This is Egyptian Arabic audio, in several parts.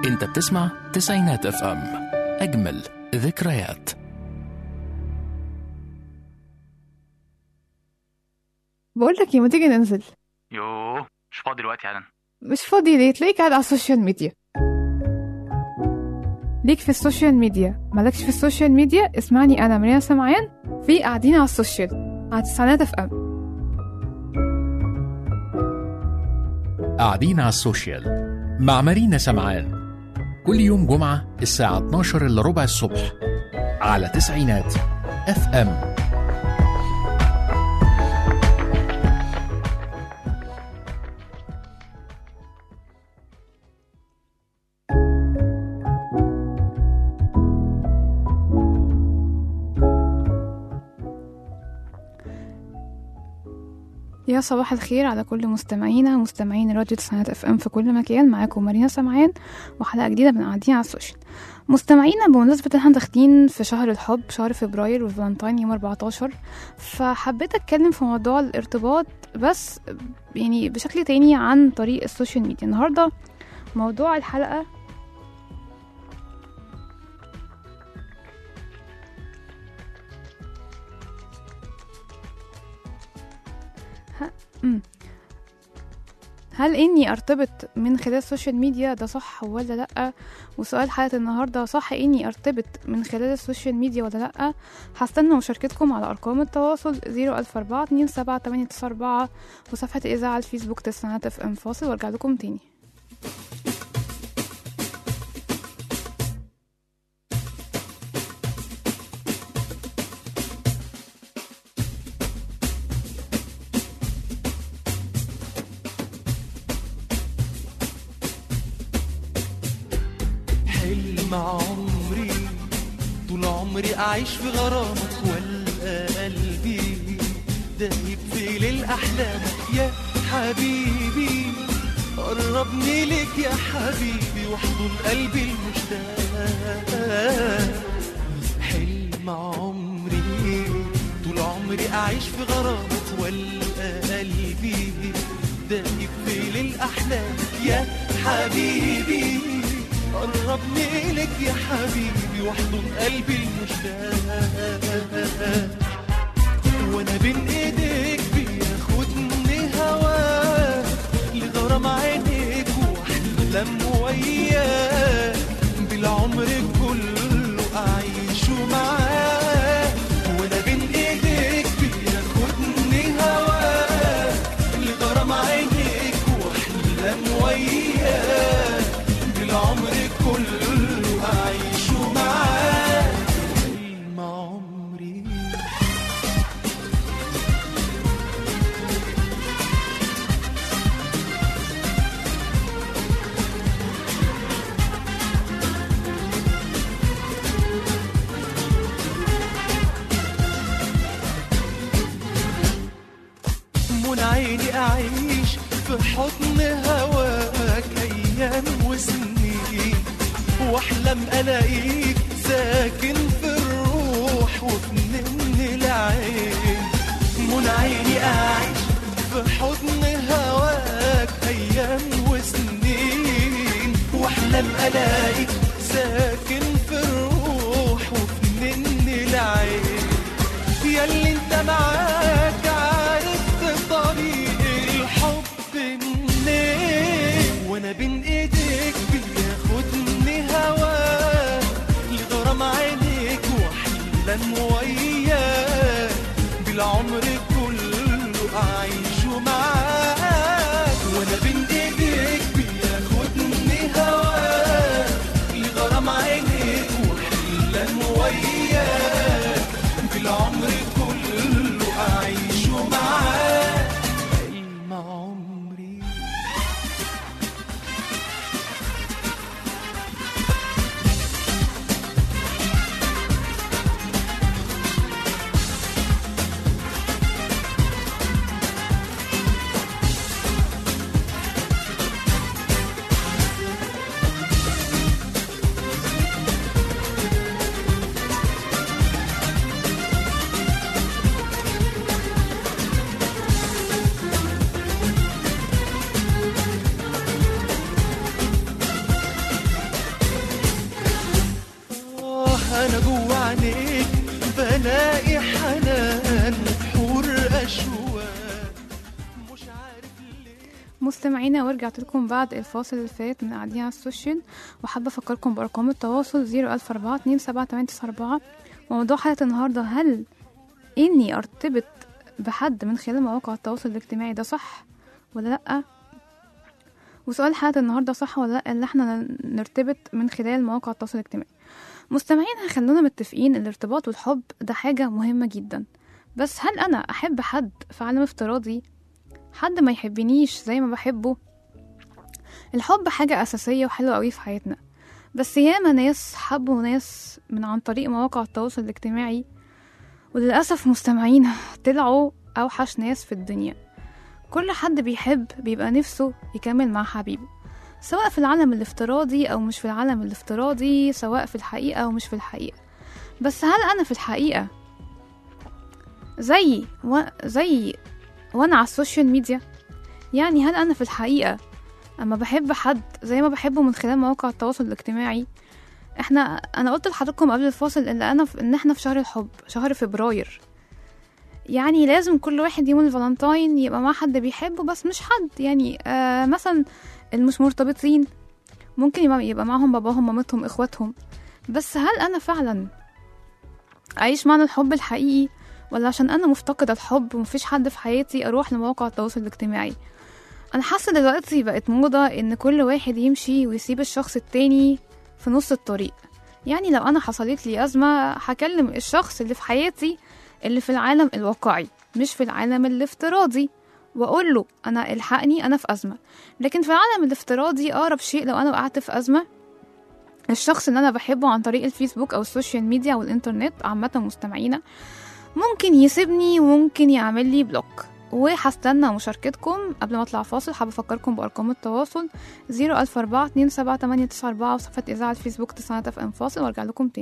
انت بتسمع تسعينات اف ام اجمل ذكريات بقول لك ايه ما تيجي ننزل يوه مش فاضي دلوقتي يا علن مش فاضي ليه تلاقيك قاعد على السوشيال ميديا ليك في السوشيال ميديا مالكش في السوشيال ميديا اسمعني انا مريم سمعان في قاعدين على السوشيال على تسعينات اف ام قاعدين على السوشيال مع مارينا سمعان كل يوم جمعة الساعة 12 إلا ربع الصبح على تسعينات اف ام يا صباح الخير على كل مستمعينا مستمعين راديو تسعينات اف ام في كل مكان معاكم مارينا سمعان وحلقه جديده من قاعدين على السوشيال مستمعينا بمناسبة ان احنا داخلين في شهر الحب شهر فبراير والفالنتاين يوم 14 فحبيت اتكلم في موضوع الارتباط بس يعني بشكل تاني عن طريق السوشيال ميديا النهارده موضوع الحلقة مم. هل اني ارتبط من خلال السوشيال ميديا ده صح ولا لا وسؤال حلقه النهارده صح اني ارتبط من خلال السوشيال ميديا ولا لا هستنى مشاركتكم على ارقام التواصل 004427894 وصفحه اذاعه على الفيسبوك تسعينات اف ام فاصل وارجع لكم تاني حلم عمري طول عمري أعيش في غرامك والقى قلبي دايب في ليل أحلامك يا حبيبي قربني لك يا حبيبي واحضن قلبي المشتاق حلم عمري طول عمري أعيش في غرامك والقى قلبي دايب في ليل أحلامك يا حبيبي قربني لك يا حبيبي واحضن قلبي المشتاق وانا بين ايديك بياخدني هواك لغرام عينيك واحلم وياك بالعمر كله اعيشه معاك وانا بين ايديك بياخدني هواك لغرام عينيك واحلم وياك بالعمر كله أعيشه معاك حلم عمري من عيني أعيش في حضن هواك أيام وسنين وأحلم ألاقيك ساكن في الروح وفي نن العين من عيني أعيش في حضن هواك أيام وسنين وأحلم ألاقيك ساكن في الروح وفي نن العين ياللي انت معاك عرفت طريق الحب مستمعينا ورجعت لكم بعد الفاصل اللي فات من قاعدين على السوشيال وحابة أفكركم بأرقام التواصل 01442 وموضوع حلقة النهاردة هل إني أرتبط بحد من خلال مواقع التواصل الاجتماعي ده صح ولا لأ وسؤال حلقة النهاردة صح ولا لأ اللي احنا نرتبط من خلال مواقع التواصل الاجتماعي مستمعين خلونا متفقين الارتباط والحب ده حاجة مهمة جدا بس هل أنا أحب حد في عالم افتراضي حد ما يحبنيش زي ما بحبه الحب حاجة أساسية وحلوة قوي في حياتنا بس ياما ناس حبوا ناس من عن طريق مواقع التواصل الاجتماعي وللأسف مستمعين طلعوا أوحش ناس في الدنيا كل حد بيحب بيبقى نفسه يكمل مع حبيبه سواء في العالم الافتراضي أو مش في العالم الافتراضي سواء في الحقيقة أو مش في الحقيقة بس هل أنا في الحقيقة زي و... زي وانا على السوشيال ميديا يعني هل انا في الحقيقه اما بحب حد زي ما بحبه من خلال مواقع التواصل الاجتماعي احنا انا قلت لحضراتكم قبل الفاصل ان انا في ان احنا في شهر الحب شهر فبراير يعني لازم كل واحد يوم الفالنتاين يبقى مع حد بيحبه بس مش حد يعني آه مثلا المش مرتبطين ممكن يبقى, يبقى معاهم باباهم مامتهم اخواتهم بس هل انا فعلا اعيش معنى الحب الحقيقي ولا عشان انا مفتقده الحب ومفيش حد في حياتي اروح لمواقع التواصل الاجتماعي انا حاسه دلوقتي بقت موضه ان كل واحد يمشي ويسيب الشخص التاني في نص الطريق يعني لو انا حصلت لي ازمه هكلم الشخص اللي في حياتي اللي في العالم الواقعي مش في العالم الافتراضي واقول له انا الحقني انا في ازمه لكن في العالم الافتراضي اقرب شيء لو انا وقعت في ازمه الشخص اللي انا بحبه عن طريق الفيسبوك او السوشيال ميديا او الانترنت عامه مستمعينا ممكن يسيبني وممكن يعمل لي بلوك وهستنى مشاركتكم قبل ما اطلع فاصل حابه افكركم بارقام التواصل 004 27894 وصفحه اذاعه فيسبوك تسعة اف ام فاصل وارجع لكم تاني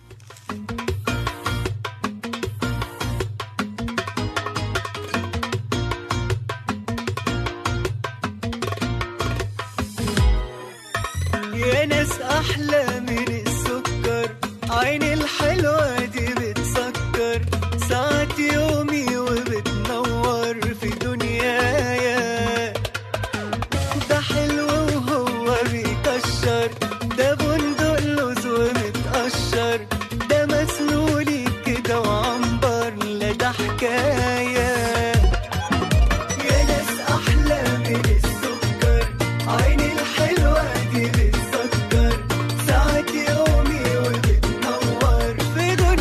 يا ناس احلى من السكر عين الحلوه دي بتسكر ساعات يومي وبتنور في دنيايا ده حلو وهو بيكشر ده بندق لوز ومتقشر ده مسلولي كده وعنبر لا ده حكايه يا ناس احلى من السكر عين الحلوه دي بتسكر ساعات يومي وبتنور في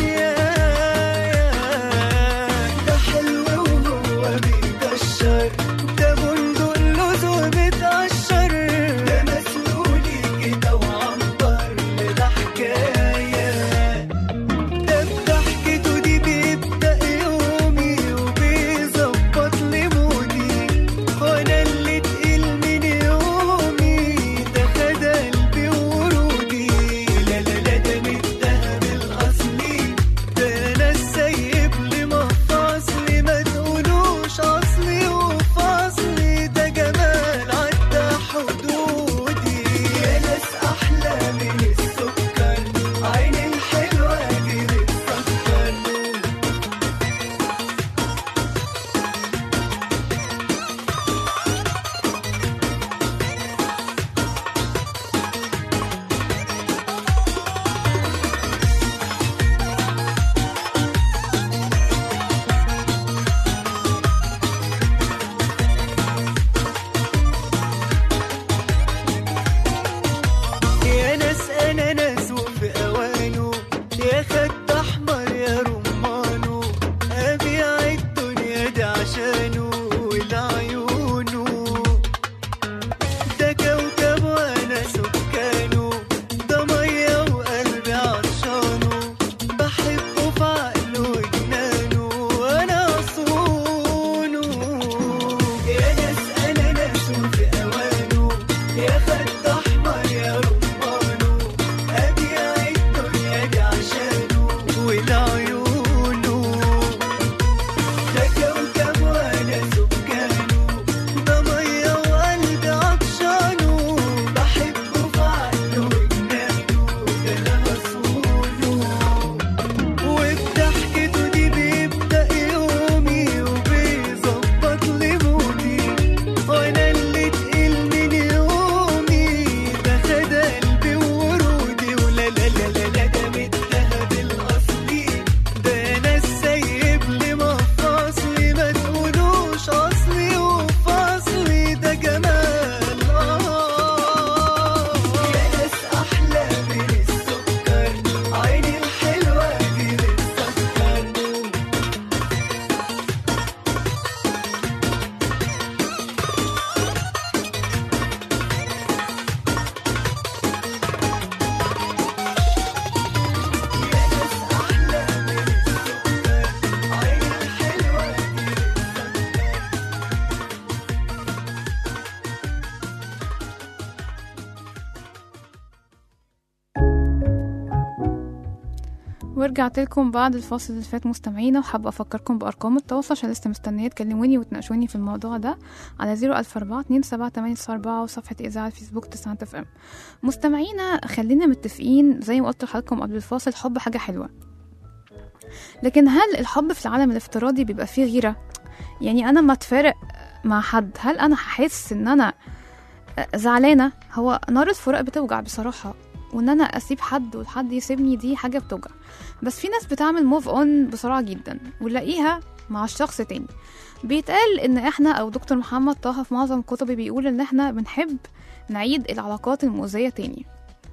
ورجعت لكم بعد الفاصل اللي فات مستمعينا وحابة أفكركم بأرقام التواصل عشان لسه مستنية تكلموني وتناقشوني في الموضوع ده على زيرو ألف أربعة اتنين سبعة تمانية أربعة وصفحة إذاعة الفيسبوك تسعة اف ام مستمعينا خلينا متفقين زي ما قلت لحضراتكم قبل الفاصل الحب حاجة حلوة لكن هل الحب في العالم الافتراضي بيبقى فيه غيرة؟ يعني أنا ما اتفارق مع حد هل أنا هحس إن أنا زعلانة هو نار الفراق بتوجع بصراحة وان انا اسيب حد والحد يسيبني دي حاجه بتوجع بس في ناس بتعمل موف اون بسرعه جدا ونلاقيها مع الشخص تاني بيتقال ان احنا او دكتور محمد طه في معظم كتبه بيقول ان احنا بنحب نعيد العلاقات المؤذيه تاني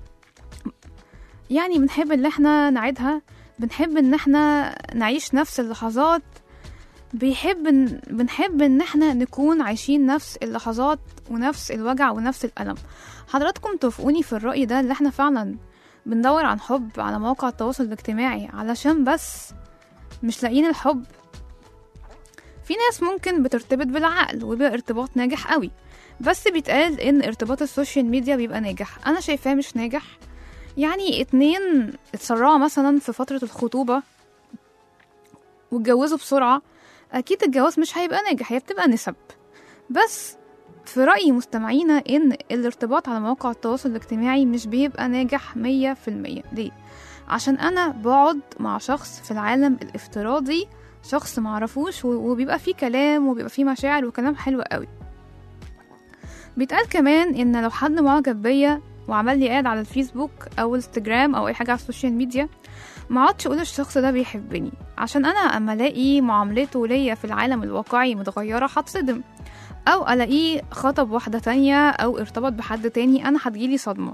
يعني بنحب ان احنا نعيدها بنحب ان احنا نعيش نفس اللحظات بيحب إن بنحب ان احنا نكون عايشين نفس اللحظات ونفس الوجع ونفس الألم حضراتكم توافقوني في الرأي ده اللي احنا فعلا بندور عن حب على مواقع التواصل الاجتماعي علشان بس مش لاقيين الحب في ناس ممكن بترتبط بالعقل وبيبقى ارتباط ناجح قوي بس بيتقال ان ارتباط السوشيال ميديا بيبقى ناجح انا شايفاه مش ناجح يعني اتنين اتسرعوا مثلا في فترة الخطوبة واتجوزوا بسرعة اكيد الجواز مش هيبقى ناجح هي بتبقى نسب بس في رأي مستمعينا إن الارتباط على مواقع التواصل الاجتماعي مش بيبقى ناجح مية في المية ليه؟ عشان أنا بقعد مع شخص في العالم الافتراضي شخص معرفوش و- وبيبقى فيه كلام وبيبقى فيه مشاعر وكلام حلو قوي بيتقال كمان إن لو حد معجب بيا وعمل لي اد على الفيسبوك أو الانستجرام أو أي حاجة على السوشيال ميديا ما عادش اقول الشخص ده بيحبني عشان انا اما الاقي معاملته ليا في العالم الواقعي متغيره هتصدم او الاقيه خطب واحده تانية او ارتبط بحد تاني انا هتجيلي صدمه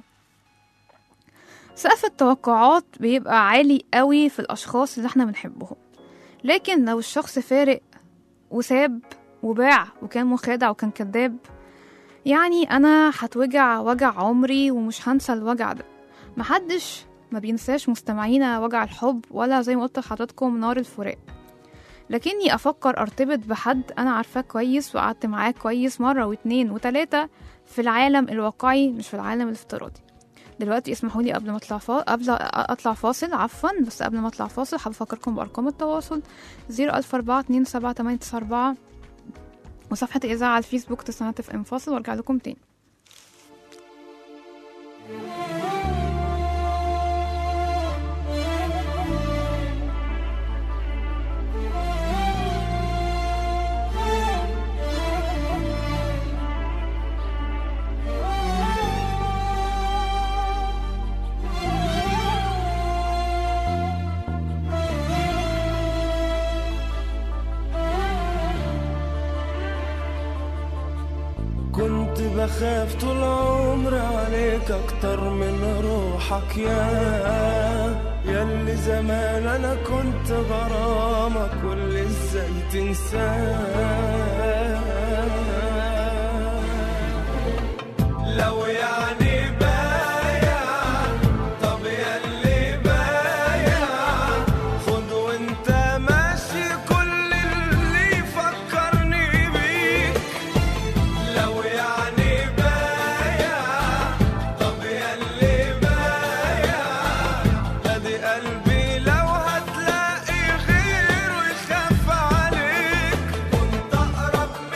سقف التوقعات بيبقى عالي قوي في الاشخاص اللي احنا بنحبهم لكن لو الشخص فارق وساب وباع وكان مخادع وكان كذاب يعني انا هتوجع وجع عمري ومش هنسى الوجع ده محدش ما بينساش مستمعينا وجع الحب ولا زي ما قلت لحضراتكم نار الفراق لكني افكر ارتبط بحد انا عارفاه كويس وقعدت معاه كويس مره واتنين وتلاته في العالم الواقعي مش في العالم الافتراضي دلوقتي اسمحوا لي قبل ما اطلع فا... قبل اطلع فاصل عفوا بس قبل ما اطلع فاصل حابه افكركم بارقام التواصل 004 وصفحة إذاعة على الفيسبوك تسعة اف ام فاصل وارجع لكم تاني كنت بخاف طول عمري عليك اكتر من روحك يا ياللي زمان انا كنت غرامك واللي ازاي تنساه لو يعني بايع طب ياللي بايع خد وانت ماشي كل اللي يفكرني بيك لو يعني بايع طب ياللي بايع ادي قلبي لو هتلاقي غيره يخاف عليك كنت اقرب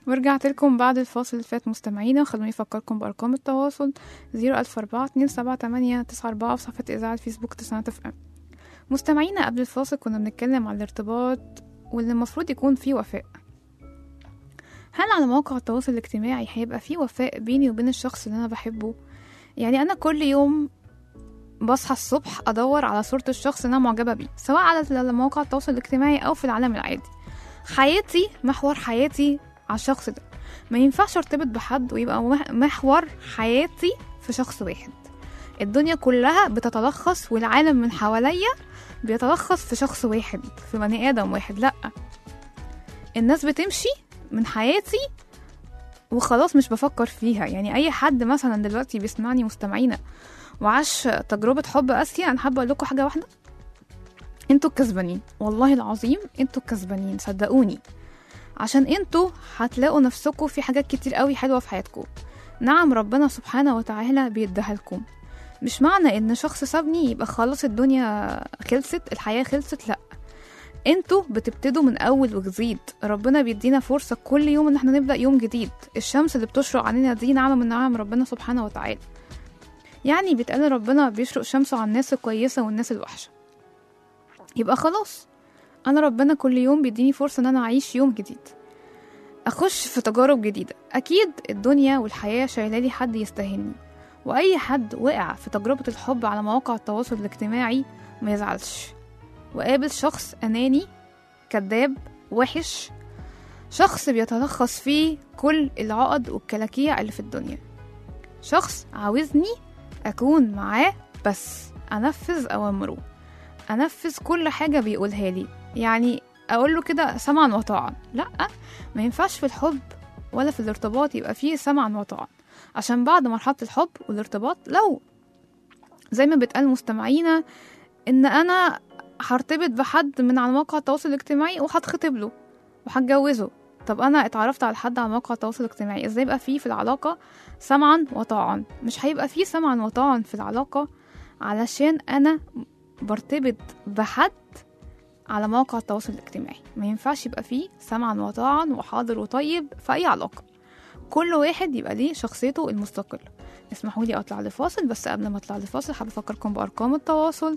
ورجعت لكم بعد الفاصل اللي فات مستمعينا خلوني أفكركم بأرقام التواصل 014 278 94 في صفحة إذاعة فيسبوك تسعة اف ام مستمعينا قبل الفاصل كنا بنتكلم عن الارتباط واللي المفروض يكون فيه وفاء هل على مواقع التواصل الاجتماعي هيبقى فيه وفاء بيني وبين الشخص اللي أنا بحبه يعني أنا كل يوم بصحى الصبح أدور على صورة الشخص اللي أنا معجبة بيه سواء على مواقع التواصل الاجتماعي أو في العالم العادي حياتي محور حياتي على الشخص ده ما ينفعش ارتبط بحد ويبقى مح- محور حياتي في شخص واحد الدنيا كلها بتتلخص والعالم من حواليا بيتلخص في شخص واحد في بني آدم واحد لأ الناس بتمشي من حياتي وخلاص مش بفكر فيها يعني أي حد مثلا دلوقتي بيسمعني مستمعينا وعاش تجربة حب قاسية أنا حابة أقول لكم حاجة واحدة انتوا الكسبانين والله العظيم انتوا الكسبانين صدقوني عشان انتوا هتلاقوا نفسكم في حاجات كتير قوي حلوة في حياتكم نعم ربنا سبحانه وتعالى بيديها لكم مش معنى ان شخص سابني يبقى خلاص الدنيا خلصت الحياة خلصت لا انتوا بتبتدوا من اول وجديد ربنا بيدينا فرصة كل يوم ان احنا نبدأ يوم جديد الشمس اللي بتشرق علينا دي نعمة من نعم ربنا سبحانه وتعالى يعني بيتقال ربنا بيشرق شمسه على الناس الكويسة والناس الوحشة يبقى خلاص انا ربنا كل يوم بيديني فرصة ان انا اعيش يوم جديد اخش في تجارب جديدة اكيد الدنيا والحياة شايلالي حد يستاهلني واي حد وقع في تجربة الحب على مواقع التواصل الاجتماعي ما يزعلش وقابل شخص اناني كذاب وحش شخص بيتلخص فيه كل العقد والكلاكيع اللي في الدنيا شخص عاوزني اكون معاه بس انفذ اوامره انفذ كل حاجه بيقولها لي يعني اقول له كده سمعا وطاعا لا ما ينفعش في الحب ولا في الارتباط يبقى فيه سمعا وطاعا عشان بعد مرحله الحب والارتباط لو زي ما بتقال مستمعينا ان انا هرتبط بحد من على مواقع التواصل الاجتماعي وهتخطب له وهتجوزه طب انا اتعرفت على حد على مواقع التواصل الاجتماعي ازاي يبقى فيه في العلاقه سمعا وطاعا مش هيبقى فيه سمعا وطاعا في العلاقه علشان انا برتبط بحد على مواقع التواصل الاجتماعي ما ينفعش يبقى فيه سمعا وطاعا وحاضر وطيب في اي علاقه كل واحد يبقى ليه شخصيته المستقله اسمحوا لي اطلع لفاصل بس قبل ما اطلع لفاصل حابه افكركم بارقام التواصل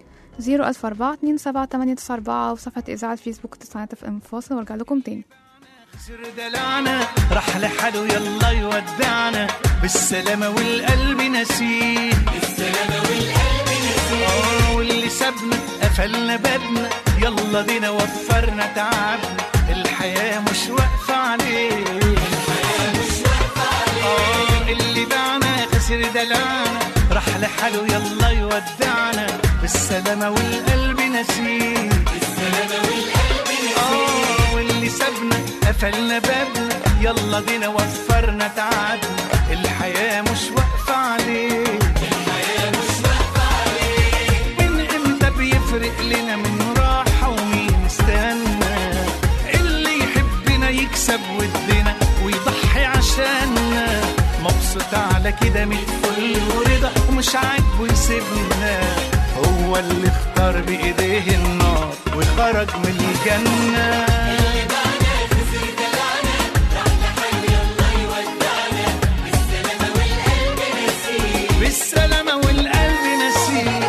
004 27894 وصفحة إذاعة فيسبوك تسعة اف ام فاصل وارجع لكم تاني خسر دلعنا راح لحاله يلا يودعنا بالسلامة والقلب نسيه بالسلامة والقلب نسيه واللي سابنا قفلنا بابنا يلا دينا وفرنا تعبنا الحياة مش واقفة عليه الحياة مش واقفة عليه اللي باعنا خسر دلعنا راح لحاله يلا يودعنا بالسلامة والقلب نسيه بالسلامة والقلب نسيه واللي سابنا قفلنا بابنا يلا بينا وفرنا تعبنا الحياة مش واقفة عليه الحياة مش واقفة عليه من امتى بيفرق لنا من راحة ومين استنى اللي يحبنا يكسب ودنا ويضحي عشاننا مبسوط على كده من الفل ورضا ومش عاجبه يسيبنا هو اللي اختار بإيديه النار وخرج من الجنة بالسلامة والقلب نسيه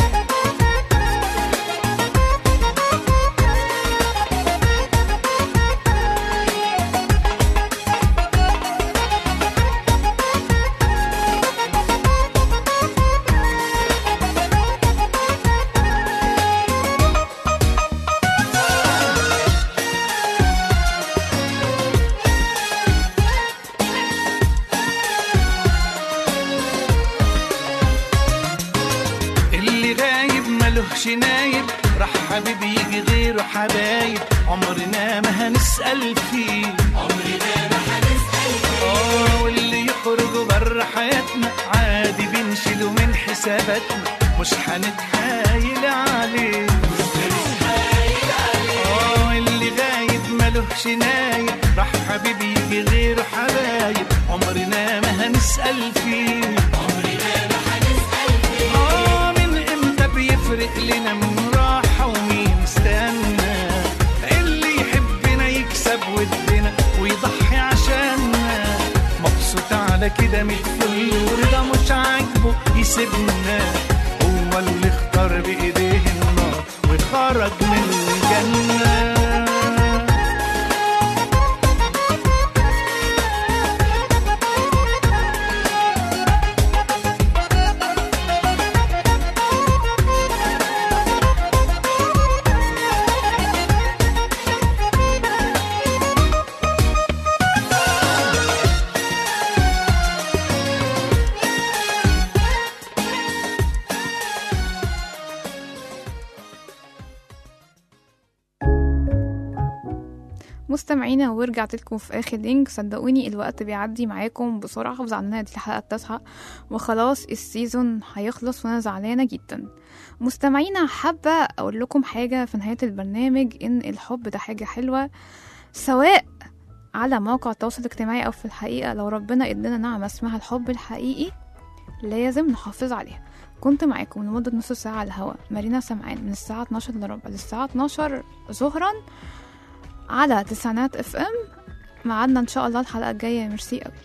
اللي غايب ملهش نايب راح حبيب يجي غيره حبايب عمرنا ما هنسأل فيه عمرنا ما هنسأل فيه اه واللي يخرج بره حياتنا عادي بنشيله من حساباتنا مش هنتحايل عليه اه اللي غايب ملهش نايب راح حبيب يجي غيره حبايب عمرنا ما هنسأل فيه آه من امتى بيفرق لنا من راحة ومين استنى اللي يحبنا يكسب ودنا ويضحي على كده متفل ورضا مش عاجبه يسيبنا هو اللي اختار بايديه النار وخرج من الجنه مستمعينا ورجعت لكم في اخر لينك صدقوني الوقت بيعدي معاكم بسرعه وزعلانه دي الحلقه التاسعه وخلاص السيزون هيخلص وانا زعلانه جدا مستمعينا حابه اقول لكم حاجه في نهايه البرنامج ان الحب ده حاجه حلوه سواء على موقع التواصل الاجتماعي او في الحقيقه لو ربنا ادانا نعمه اسمها الحب الحقيقي لازم نحافظ عليها كنت معاكم لمدة نص ساعة على الهواء مارينا سمعان من الساعة 12 لربع للساعة 12 ظهرا على تسعينات اف ام معادنا ان شاء الله الحلقة الجاية ميرسي قوي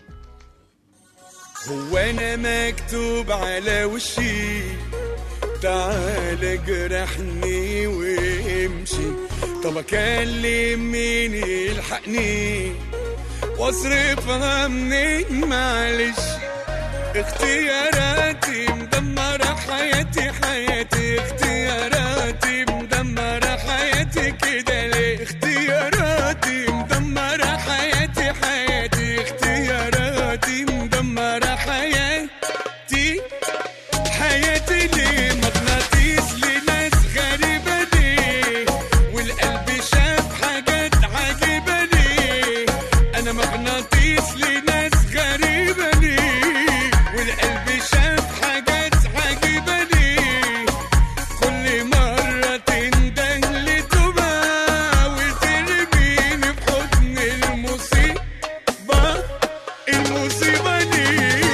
هو انا مكتوب على وشي تعال جرحني وامشي طب اكلم مين يلحقني واصرفها منين معلش اختياراتي مدمرة حياتي حياتي اختياراتي مدمرة حياتي كده ليه اختياراتي مدمرة حياتي حياتي اختياراتي مدمرة حياتي حياتي ليه مغناطيس لناس غريبة ليه والقلب شاف حاجات عجيبة ليه أنا مغناطيس لناس غريبة ليه والقلب شاف حاجات عجيبة ليه كل مرة تنده لتوبة وترميني في حضن المصيبة المصيبة ليه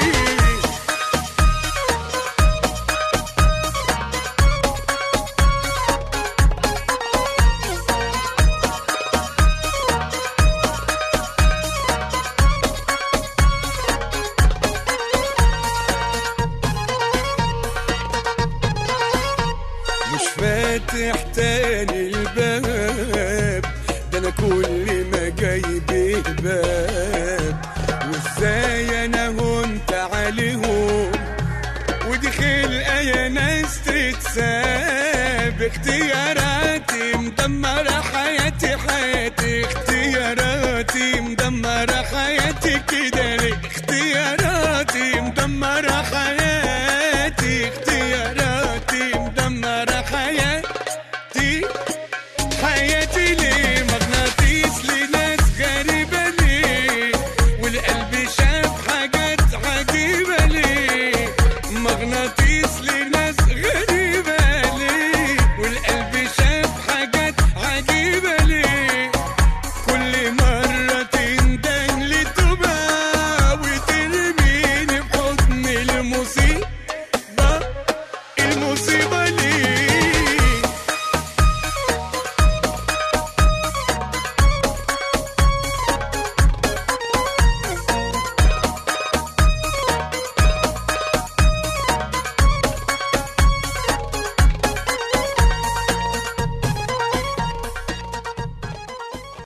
مش فاتح تاني الباب ده انا كل ما جايب باب وازاي انا هنت عليهم ودي خلقه يا ناس تتساب اختياراتي مدمره حياتي حياتي اختياراتي